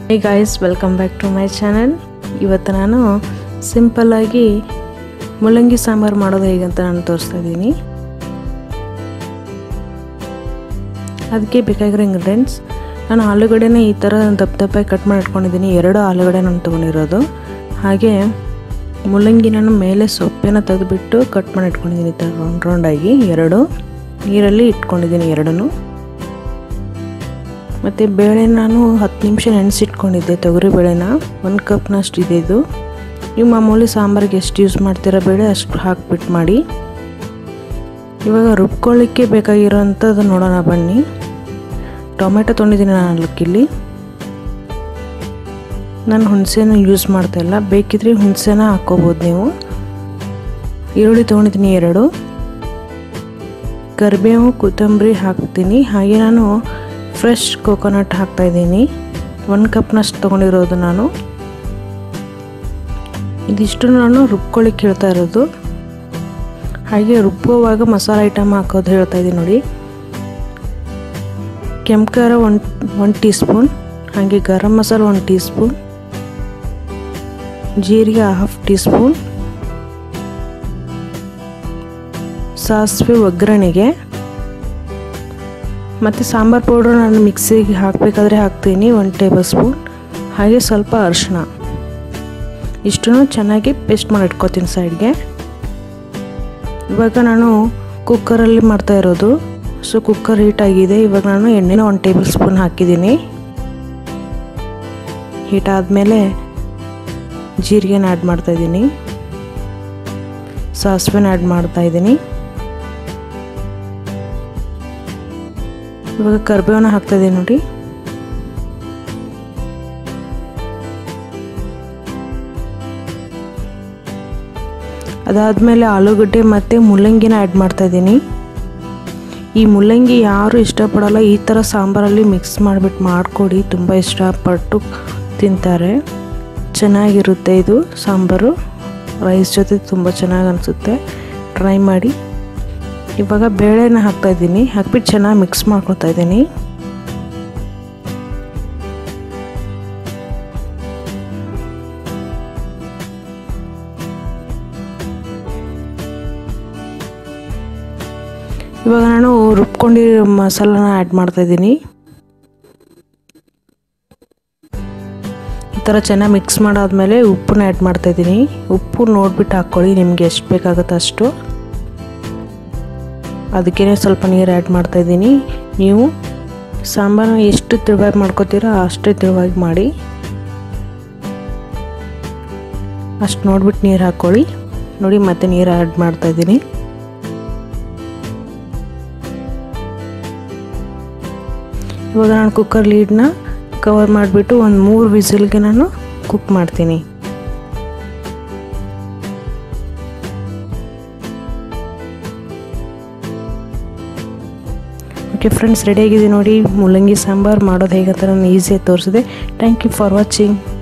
hey guys welcome back to my channel ಇವತ್ತು ನಾನು ಸಿಂಪಲ್ಲಾಗಿ ಮುಳ್ಳಂಗಿ ಸಾಂಬಾರು ಮಾಡೋದು ಹೇಗಂತ ನಾನು ತೋರಿಸ್ತಾ ಇದ್ದೀನಿ ಅದಕ್ಕೆ ಬೇಕಾಗಿರೋ ಇಂಗ್ರೀಡಿಯೆಂಟ್ಸ್ ನಾನು ಆಲೂಗಡ್ಡೆನ ಈ ಥರ ದಪ್ಪ ದಪ್ಪಾಗಿ ಕಟ್ ಮಾಡಿ ಇಟ್ಕೊಂಡಿದ್ದೀನಿ ಎರಡು ಆಲೂಗಡ್ಡೆ ನಾನು ತೊಗೊಂಡಿರೋದು ಹಾಗೆ ಮುಳ್ಳಂಗಿ ನಾನು ಮೇಲೆ ಸೊಪ್ಪೆನ ತೆಗೆದುಬಿಟ್ಟು ಕಟ್ ಮಾಡಿ ಇಟ್ಕೊಂಡಿದ್ದೀನಿ ಈ ಥರ ರೌಂಡ್ ರೌಂಡಾಗಿ ಎರಡು ನೀರಲ್ಲಿ ಇಟ್ಕೊಂಡಿದ್ದೀನಿ ಎರಡೂ ಮತ್ತು ಬೇಳೆ ನಾನು ಹತ್ತು ನಿಮಿಷ ನೆನೆಸಿಟ್ಕೊಂಡಿದ್ದೆ ತೊಗರಿ ಬೇಳೆನ ಒಂದು ಕಪ್ನಷ್ಟು ಇದೆ ಇದು ನೀವು ಮಾಮೂಲಿ ಸಾಂಬಾರಿಗೆ ಎಷ್ಟು ಯೂಸ್ ಮಾಡ್ತೀರಾ ಬೇಳೆ ಅಷ್ಟು ಹಾಕ್ಬಿಟ್ಟು ಮಾಡಿ ಇವಾಗ ರುಬ್ಕೊಳ್ಳಿಕ್ಕೆ ಬೇಕಾಗಿರೋಂಥದ್ದು ನೋಡೋಣ ಬನ್ನಿ ಟೊಮೆಟೊ ತೊಗೊಂಡಿದ್ದೀನಿ ನಾಲ್ಕಿಲ್ಲಿ ನಾನು ಹುಣಸೆನ ಯೂಸ್ ಮಾಡ್ತಾಯಿಲ್ಲ ಬೇಕಿದ್ರೆ ಹುಣಸೆನ ಹಾಕ್ಕೋಬೋದು ನೀವು ಈರುಳ್ಳಿ ತೊಗೊಂಡಿದ್ದೀನಿ ಎರಡು ಕರಿಬೇವು ಕೊತ್ತಂಬರಿ ಹಾಕ್ತೀನಿ ಹಾಗೆ ನಾನು ಫ್ರೆಶ್ ಕೋಕೋನಟ್ ಹಾಕ್ತಾಯಿದ್ದೀನಿ ಒಂದು ಕಪ್ನಷ್ಟು ತೊಗೊಂಡಿರೋದು ನಾನು ಇದಿಷ್ಟು ನಾನು ರುಬ್ಕೊಳ್ಳಿಕ್ಕೆ ಹೇಳ್ತಾ ಇರೋದು ಹಾಗೆ ರುಬ್ಬುವಾಗ ಮಸಾಲೆ ಐಟಮ್ ಹಾಕೋದು ಹೇಳ್ತಾ ಇದ್ದೀನಿ ನೋಡಿ ಕೆಂಪು ಖಾರ ಒನ್ ಒನ್ ಟೀ ಸ್ಪೂನ್ ಹಾಗೆ garam masala one teaspoon ಜೀರಿಗೆ ಹಾಫ್ ಟೀ ಸ್ಪೂನ್ ಸಾಸಿವೆ ಒಗ್ಗರಣೆಗೆ ಮತ್ತು ಸಾಂಬಾರು ಪೌಡ್ರ್ ನಾನು ಮಿಕ್ಸಿಗೆ ಹಾಕಬೇಕಾದ್ರೆ ಹಾಕ್ತೀನಿ ಒನ್ ಟೇಬಲ್ ಸ್ಪೂನ್ ಹಾಗೆ ಸ್ವಲ್ಪ ಅರಿಶಿಣ ಇಷ್ಟನ್ನು ಚೆನ್ನಾಗಿ ಪೇಸ್ಟ್ ಮಾಡಿ ಇಟ್ಕೊತೀನಿ ಸೈಡ್ಗೆ ಇವಾಗ ನಾನು ಕುಕ್ಕರಲ್ಲಿ ಮಾಡ್ತಾ ಇರೋದು ಸೊ ಕುಕ್ಕರ್ ಹೀಟ್ ಆಗಿದೆ ಇವಾಗ ನಾನು ಎಣ್ಣೆನ ಒಂದು ಟೇಬಲ್ ಸ್ಪೂನ್ ಹಾಕಿದ್ದೀನಿ ಹೀಟ್ ಆದಮೇಲೆ ಜೀರಿಗೆನ ಆ್ಯಡ್ ಮಾಡ್ತಾಯಿದ್ದೀನಿ ಸಾಸಿವೆನ ಆ್ಯಡ್ ಮಾಡ್ತಾಯಿದ್ದೀನಿ ಇವಾಗ ಕರಿಬೇವನ್ನ ಹಾಕ್ತಾಯಿದ್ದೀನಿ ನೋಡಿ ಅದಾದಮೇಲೆ ಆಲೂಗಡ್ಡೆ ಮತ್ತು ಮುಲ್ಲಂಗಿನ ಆ್ಯಡ್ ಮಾಡ್ತಾಯಿದ್ದೀನಿ ಈ ಮುಲ್ಲಂಗಿ ಯಾರು ಇಷ್ಟಪಡಲ್ಲ ಈ ಥರ ಸಾಂಬಾರಲ್ಲಿ ಮಿಕ್ಸ್ ಮಾಡಿಬಿಟ್ಟು ಮಾಡಿಕೊಡಿ ತುಂಬ ಇಷ್ಟಪಟ್ಟು ತಿಂತಾರೆ ಚೆನ್ನಾಗಿರುತ್ತೆ ಇದು ಸಾಂಬಾರು ರೈಸ್ ಜೊತೆ ತುಂಬ ಚೆನ್ನಾಗಿ ಅನಿಸುತ್ತೆ ಟ್ರೈ ಮಾಡಿ ಇವಾಗ ಬೇಳೆನ ಹಾಕ್ತಾಯಿದ್ದೀನಿ ಹಾಕ್ಬಿಟ್ಟು ಚೆನ್ನಾಗಿ ಮಿಕ್ಸ್ ಮಾಡ್ಕೊತಾ ಇದ್ದೀನಿ ಇವಾಗ ನಾನು ರುಬ್ಕೊಂಡಿರೋ ಮಸಾಲನ ಆ್ಯಡ್ ಮಾಡ್ತಾಯಿದ್ದೀನಿ ಈ ಥರ ಚೆನ್ನಾಗಿ ಮಿಕ್ಸ್ ಮಾಡಾದ್ಮೇಲೆ ಉಪ್ಪನ್ನ ಆ್ಯಡ್ ಮಾಡ್ತಾಯಿದ್ದೀನಿ ಉಪ್ಪು ನೋಡಿಬಿಟ್ಟು ಹಾಕ್ಕೊಳ್ಳಿ ನಿಮಗೆ ಎಷ್ಟು ಬೇಕಾಗುತ್ತೆ ಅಷ್ಟು ಅದಕ್ಕೇ ಸ್ವಲ್ಪ ನೀರು ಆ್ಯಡ್ ಮಾಡ್ತಾಯಿದ್ದೀನಿ ನೀವು ಸಾಂಬಾರನ್ನ ಎಷ್ಟು ತಿರುವಾಗಿ ಮಾಡ್ಕೋತೀರೋ ಅಷ್ಟೇ ತಿರುವಾಗಿ ಮಾಡಿ ಅಷ್ಟು ನೋಡ್ಬಿಟ್ಟು ನೀರು ಹಾಕ್ಕೊಳ್ಳಿ ನೋಡಿ ಮತ್ತೆ ನೀರು ಆ್ಯಡ್ ಮಾಡ್ತಾಯಿದ್ದೀನಿ ಇವಾಗ ನಾನು ಕುಕ್ಕರ್ ಲೀಡ್ನ ಕವರ್ ಮಾಡಿಬಿಟ್ಟು ಒಂದು ಮೂರು ವಿಸಿಲ್ಗೆ ನಾನು ಕುಕ್ ಮಾಡ್ತೀನಿ ಓಕೆ ಫ್ರೆಂಡ್ಸ್ ರೆಡಿಯಾಗಿದೆ ನೋಡಿ ಮುಲ್ಲಂಗಿ ಸಾಂಬಾರು ಮಾಡೋದು ಹೇಗಂತ ನಾನು ಈಸಿಯಾಗಿ ತೋರಿಸಿದೆ ಥ್ಯಾಂಕ್ ಯು ಫಾರ್ ವಾಚಿಂಗ್